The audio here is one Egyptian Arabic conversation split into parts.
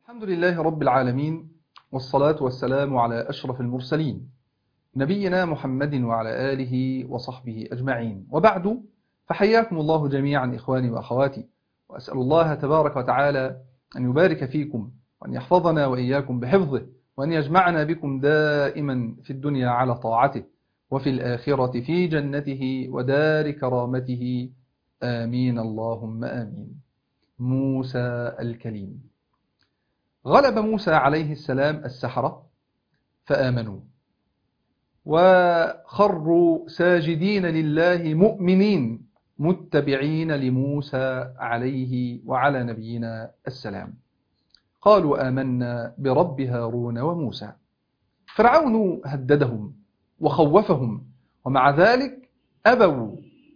الحمد لله رب العالمين والصلاة والسلام على أشرف المرسلين نبينا محمد وعلى آله وصحبه أجمعين وبعد فحياكم الله جميعا إخواني وأخواتي وأسأل الله تبارك وتعالى أن يبارك فيكم وأن يحفظنا وإياكم بحفظه وأن يجمعنا بكم دائما في الدنيا على طاعته وفي الآخرة في جنته ودار كرامته آمين اللهم آمين موسى الكليم غلب موسى عليه السلام السحرة فآمنوا وخروا ساجدين لله مؤمنين متبعين لموسى عليه وعلى نبينا السلام قالوا آمنا برب هارون وموسى فرعون هددهم وخوفهم ومع ذلك أبوا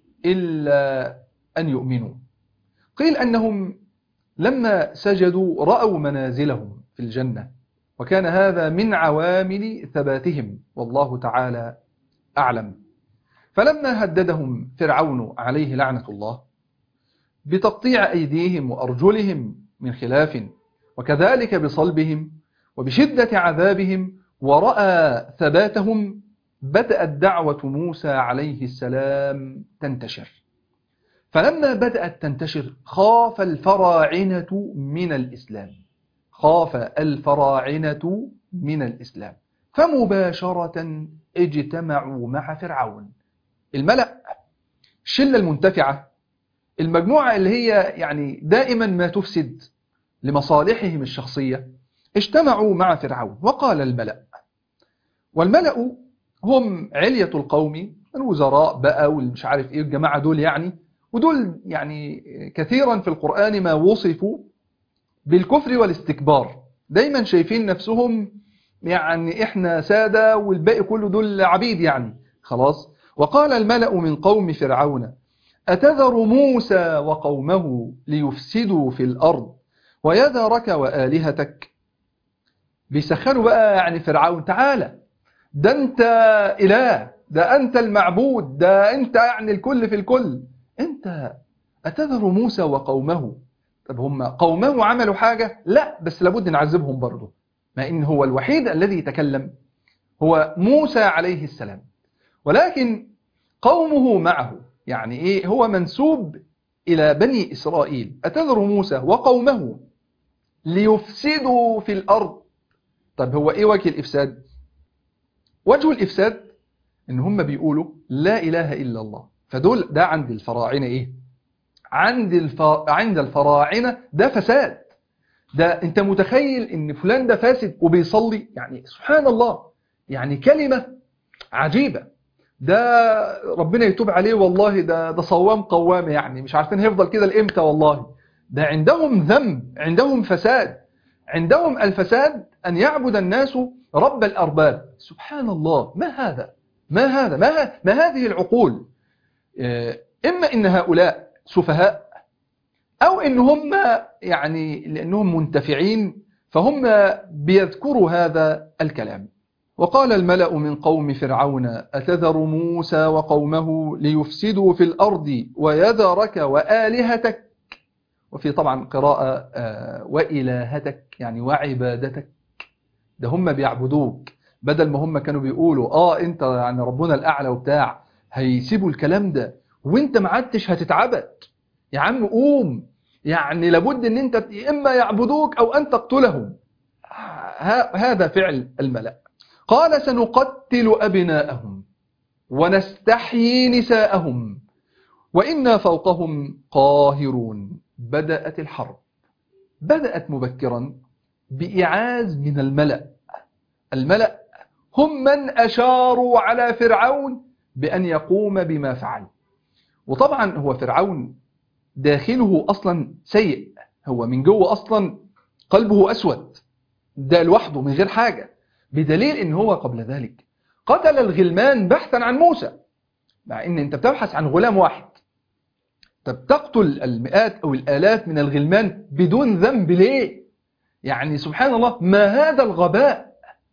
إلا أن يؤمنوا قيل أنهم لما سجدوا رأوا منازلهم في الجنة وكان هذا من عوامل ثباتهم والله تعالى أعلم فلما هددهم فرعون عليه لعنة الله بتقطيع أيديهم وأرجلهم من خلاف وكذلك بصلبهم وبشدة عذابهم ورأى ثباتهم بدأت دعوة موسى عليه السلام تنتشر فلما بدأت تنتشر خاف الفراعنة من الإسلام خاف الفراعنة من الإسلام فمباشرة اجتمعوا مع فرعون الملأ الشلة المنتفعة المجموعة اللي هي يعني دائما ما تفسد لمصالحهم الشخصية اجتمعوا مع فرعون وقال الملأ والملأ هم علية القوم الوزراء بقى والمش عارف ايه الجماعة دول يعني ودول يعني كثيرا في القرآن ما وصفوا بالكفر والاستكبار دايما شايفين نفسهم يعني احنا سادة والباقي كله دول عبيد يعني خلاص وقال الملأ من قوم فرعون أتذر موسى وقومه ليفسدوا في الأرض ويذرك وآلهتك بيسخروا بقى يعني فرعون تعالى ده انت إله ده أنت المعبود ده أنت يعني الكل في الكل أنت أتذر موسى وقومه طب هم قومه عملوا حاجة لا بس لابد نعذبهم برضه ما إن هو الوحيد الذي تكلم هو موسى عليه السلام ولكن قومه معه يعني إيه هو منسوب إلى بني إسرائيل أتذر موسى وقومه ليفسدوا في الأرض طب هو إيه وجه الإفساد وجه الإفساد إن هم بيقولوا لا إله إلا الله فدول ده عند الفراعنة إيه عند الف... عند الفراعنة ده فساد ده انت متخيل ان فلان ده فاسد وبيصلي يعني سبحان الله يعني كلمة عجيبة ده ربنا يتوب عليه والله ده ده صوام قوام يعني مش عارفين هيفضل كده لامتى والله ده عندهم ذنب عندهم فساد عندهم الفساد أن يعبد الناس رب الأرباب سبحان الله ما هذا ما هذا ما, ه... ما هذه العقول إما إن هؤلاء سفهاء أو إن هم يعني لأنهم منتفعين فهم بيذكروا هذا الكلام وقال الملأ من قوم فرعون أتذر موسى وقومه ليفسدوا في الأرض ويذرك وآلهتك وفي طبعا قراءة وإلهتك يعني وعبادتك ده هم بيعبدوك بدل ما هم كانوا بيقولوا آه أنت يعني ربنا الأعلى وبتاع هيسيبوا الكلام ده وانت ما عدتش هتتعبد يا عم قوم يعني لابد ان انت اما يعبدوك او ان تقتلهم هذا فعل الملأ قال سنقتل ابناءهم ونستحيي نساءهم وإنا فوقهم قاهرون بدأت الحرب بدأت مبكرا بإعاز من الملأ الملأ هم من أشاروا على فرعون بأن يقوم بما فعل وطبعا هو فرعون داخله أصلا سيء هو من جوه أصلا قلبه أسود ده لوحده من غير حاجة بدليل ان هو قبل ذلك قتل الغلمان بحثا عن موسى مع ان انت بتبحث عن غلام واحد طب تقتل المئات او الالاف من الغلمان بدون ذنب ليه يعني سبحان الله ما هذا الغباء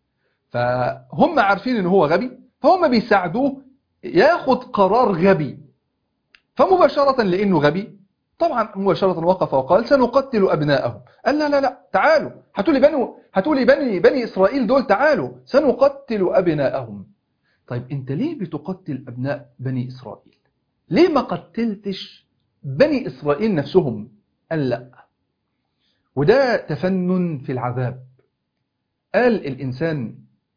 فهم عارفين ان هو غبي فهم بيساعدوه ياخد قرار غبي فمباشرة لانه غبي طبعا مباشرة وقف وقال سنقتل أبناءهم قال لا لا لا تعالوا هتقولي بني هتقولي بني بني إسرائيل دول تعالوا سنقتل أبناءهم طيب أنت ليه بتقتل أبناء بني إسرائيل ليه ما قتلتش بني إسرائيل نفسهم قال لا وده تفنن في العذاب قال الإنسان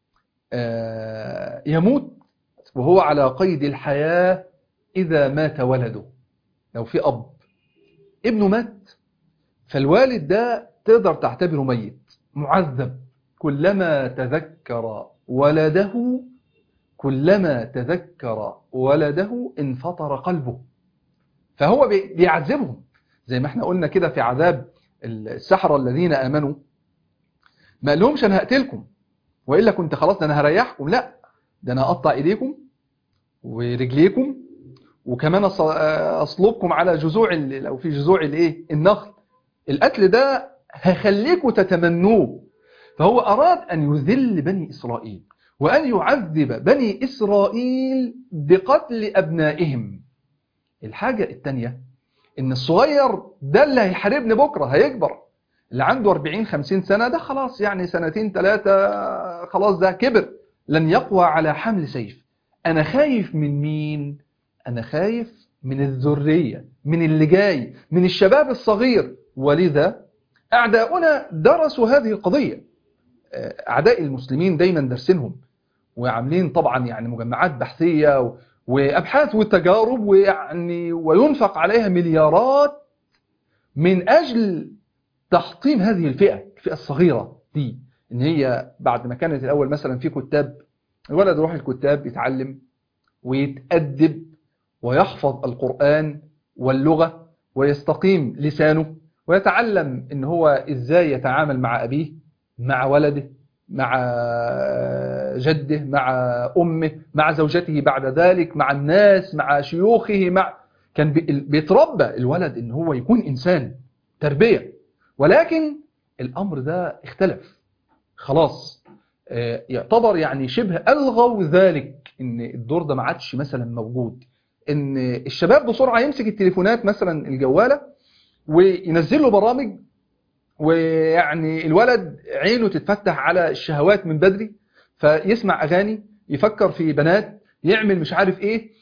آه يموت وهو على قيد الحياة إذا مات ولده لو في أب ابنه مات فالوالد ده تقدر تعتبره ميت معذب كلما تذكر ولده كلما تذكر ولده انفطر قلبه فهو بيعذبهم زي ما احنا قلنا كده في عذاب السحرة الذين آمنوا ما قالهمش أنا هقتلكم وإلا كنت خلاص ده أنا هريحكم لا ده أنا أقطع إيديكم ورجليكم وكمان أصلبكم على جذوع لو في جذوع الايه النخل القتل ده هخليكم تتمنوه فهو أراد أن يذل بني إسرائيل وأن يعذب بني إسرائيل بقتل أبنائهم الحاجة الثانية إن الصغير ده اللي هيحاربني بكرة هيكبر اللي عنده 40-50 سنة ده خلاص يعني سنتين ثلاثة خلاص ده كبر لن يقوى على حمل سيف أنا خايف من مين؟ أنا خايف من الذرية من اللي جاي من الشباب الصغير ولذا أعداؤنا درسوا هذه القضية أعداء المسلمين دايما درسينهم وعاملين طبعا يعني مجمعات بحثية وأبحاث وتجارب ويعني وينفق عليها مليارات من أجل تحطيم هذه الفئة الفئة الصغيرة دي إن هي بعد ما كانت الأول مثلا في كتاب الولد يروح الكتاب يتعلم ويتأدب ويحفظ القرآن واللغة ويستقيم لسانه ويتعلم إن هو إزاي يتعامل مع أبيه مع ولده مع جده مع أمه مع زوجته بعد ذلك مع الناس مع شيوخه مع كان بيتربى الولد إن هو يكون إنسان تربية ولكن الأمر ده اختلف خلاص يعتبر يعني شبه ألغوا ذلك إن الدور ده ما عادش مثلا موجود إن الشباب بسرعة يمسك التليفونات مثلا الجوالة وينزل له برامج ويعني الولد عينه تتفتح على الشهوات من بدري فيسمع أغاني يفكر في بنات يعمل مش عارف إيه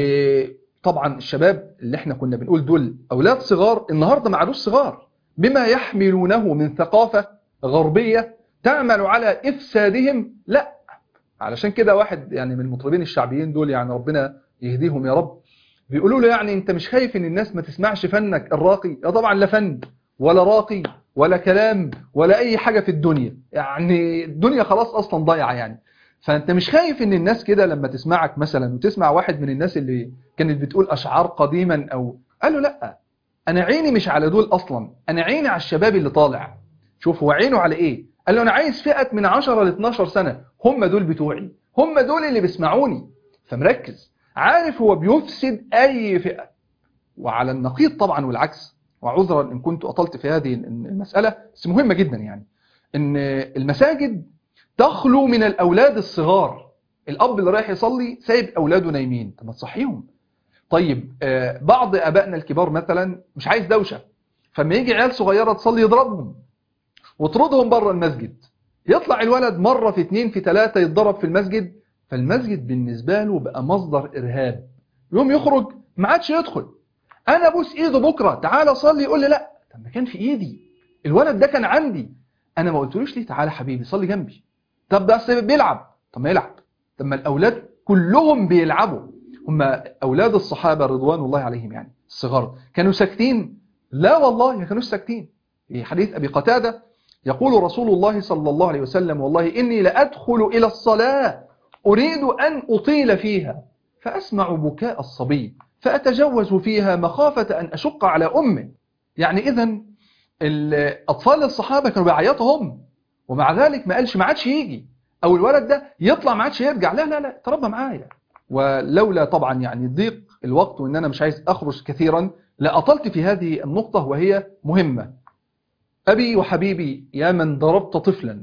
وطبعا الشباب اللي احنا كنا بنقول دول أولاد صغار النهاردة ما عادوش صغار بما يحملونه من ثقافة غربية تعمل على إفسادهم لا علشان كده واحد يعني من المطربين الشعبيين دول يعني ربنا يهديهم يا رب بيقولوا له يعني انت مش خايف ان الناس ما تسمعش فنك الراقي يا طبعا لا فن ولا راقي ولا كلام ولا اي حاجة في الدنيا يعني الدنيا خلاص اصلا ضايعة يعني فانت مش خايف ان الناس كده لما تسمعك مثلا وتسمع واحد من الناس اللي كانت بتقول اشعار قديما او قالوا لا انا عيني مش على دول اصلا انا عيني على الشباب اللي طالع شوف هو عينه على ايه قال له انا عايز فئة من 10 ل 12 سنة هم دول بتوعي هم دول اللي بيسمعوني فمركز عارف هو بيفسد اي فئة وعلى النقيض طبعا والعكس وعذرا ان كنت اطلت في هذه المسألة بس مهمة جدا يعني ان المساجد تخلو من الاولاد الصغار الاب اللي رايح يصلي سايب اولاده نايمين طب ما تصحيهم طيب بعض ابائنا الكبار مثلا مش عايز دوشة فما يجي عيال صغيرة تصلي يضربهم وطردهم بره المسجد يطلع الولد مرة في اتنين في تلاتة يتضرب في المسجد فالمسجد بالنسبة له بقى مصدر إرهاب يوم يخرج ما عادش يدخل أنا بوس إيده بكرة تعالى صلي يقول لي لا طب ما كان في إيدي الولد ده كان عندي أنا ما قلتلوش ليه تعالى حبيبي صلي جنبي طب ده بيلعب طب ما يلعب طب ما الأولاد كلهم بيلعبوا هم أولاد الصحابة رضوان الله عليهم يعني الصغار كانوا ساكتين لا والله ما كانوش ساكتين في حديث أبي قتادة يقول رسول الله صلى الله عليه وسلم والله إني لأدخل إلى الصلاة أريد أن أطيل فيها فأسمع بكاء الصبي فأتجوز فيها مخافة أن أشق على أمه يعني إذا الأطفال الصحابة كانوا بيعيطوا هم ومع ذلك ما قالش ما عادش يجي أو الولد ده يطلع ما عادش يرجع لا لا لا تربى معايا ولولا طبعا يعني ضيق الوقت وإن أنا مش عايز أخرج كثيرا لأطلت في هذه النقطة وهي مهمة أبي وحبيبي يا من ضربت طفلا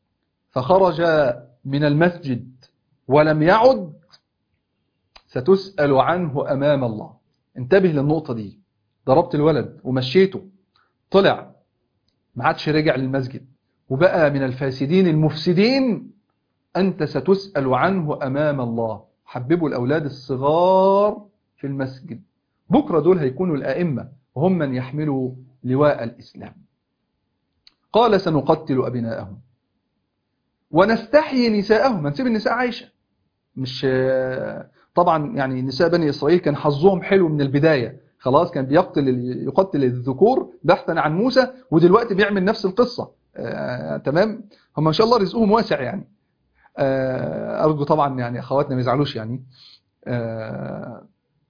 فخرج من المسجد ولم يعد ستسأل عنه أمام الله انتبه للنقطة دي ضربت الولد ومشيته طلع ما عادش رجع للمسجد وبقى من الفاسدين المفسدين أنت ستسأل عنه أمام الله حببوا الأولاد الصغار في المسجد بكرة دول هيكونوا الأئمة وهم من يحملوا لواء الإسلام قال سنقتل أبناءهم ونستحيي نساءهم هنسيب النساء عايشة مش طبعا يعني نساء بني إسرائيل كان حظهم حلو من البداية خلاص كان بيقتل يقتل الذكور بحثا عن موسى ودلوقتي بيعمل نفس القصة آه، تمام هم ما شاء الله رزقهم واسع يعني آه، أرجو طبعا يعني أخواتنا ما يزعلوش يعني آه،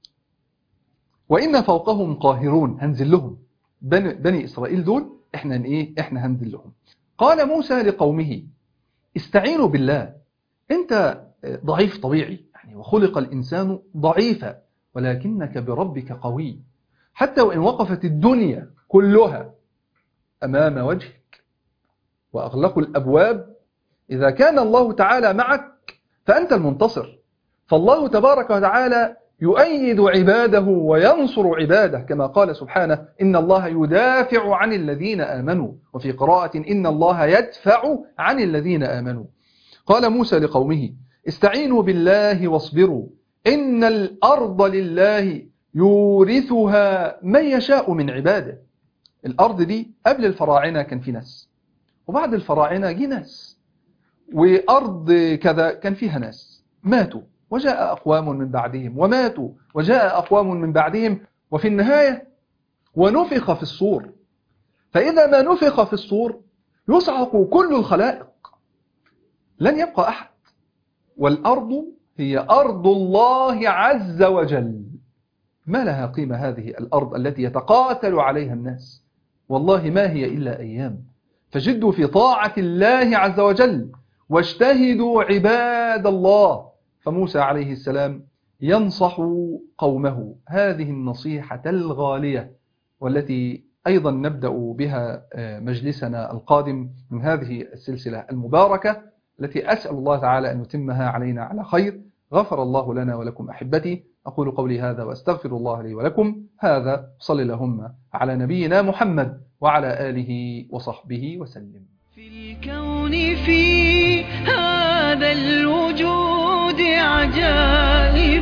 وإن فوقهم قاهرون هنزل لهم بني, بني إسرائيل دول إحنا إيه إحنا هنزل لهم قال موسى لقومه استعينوا بالله أنت ضعيف طبيعي يعني وخلق الإنسان ضعيفا ولكنك بربك قوي حتى وإن وقفت الدنيا كلها أمام وجهك وأغلقوا الأبواب إذا كان الله تعالى معك فأنت المنتصر فالله تبارك وتعالى يؤيد عباده وينصر عباده كما قال سبحانه إن الله يدافع عن الذين آمنوا وفي قراءة إن الله يدفع عن الذين آمنوا قال موسى لقومه استعينوا بالله واصبروا إن الأرض لله يورثها من يشاء من عباده الأرض دي قبل الفراعنة كان في ناس وبعد الفراعنة جه ناس وأرض كذا كان فيها ناس ماتوا وجاء أقوام من بعدهم وماتوا وجاء أقوام من بعدهم وفي النهاية ونفخ في الصور فإذا ما نفخ في الصور يصعق كل الخلائق لن يبقى أحد والأرض هي أرض الله عز وجل ما لها قيمة هذه الأرض التي يتقاتل عليها الناس والله ما هي إلا أيام فجدوا في طاعة الله عز وجل واجتهدوا عباد الله فموسى عليه السلام ينصح قومه هذه النصيحة الغالية والتي أيضا نبدأ بها مجلسنا القادم من هذه السلسلة المباركة التي أسأل الله تعالى أن يتمها علينا على خير غفر الله لنا ولكم أحبتي أقول قولي هذا وأستغفر الله لي ولكم هذا صل لهم على نبينا محمد وعلى آله وصحبه وسلم في الكون في هذا الوجود عجائب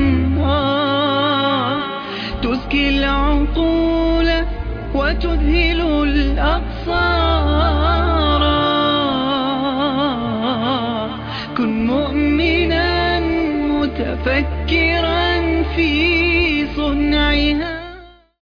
آه، تزكي العقول وتذهل الأبصار آه، كن مؤمنا متفكرا في صنعها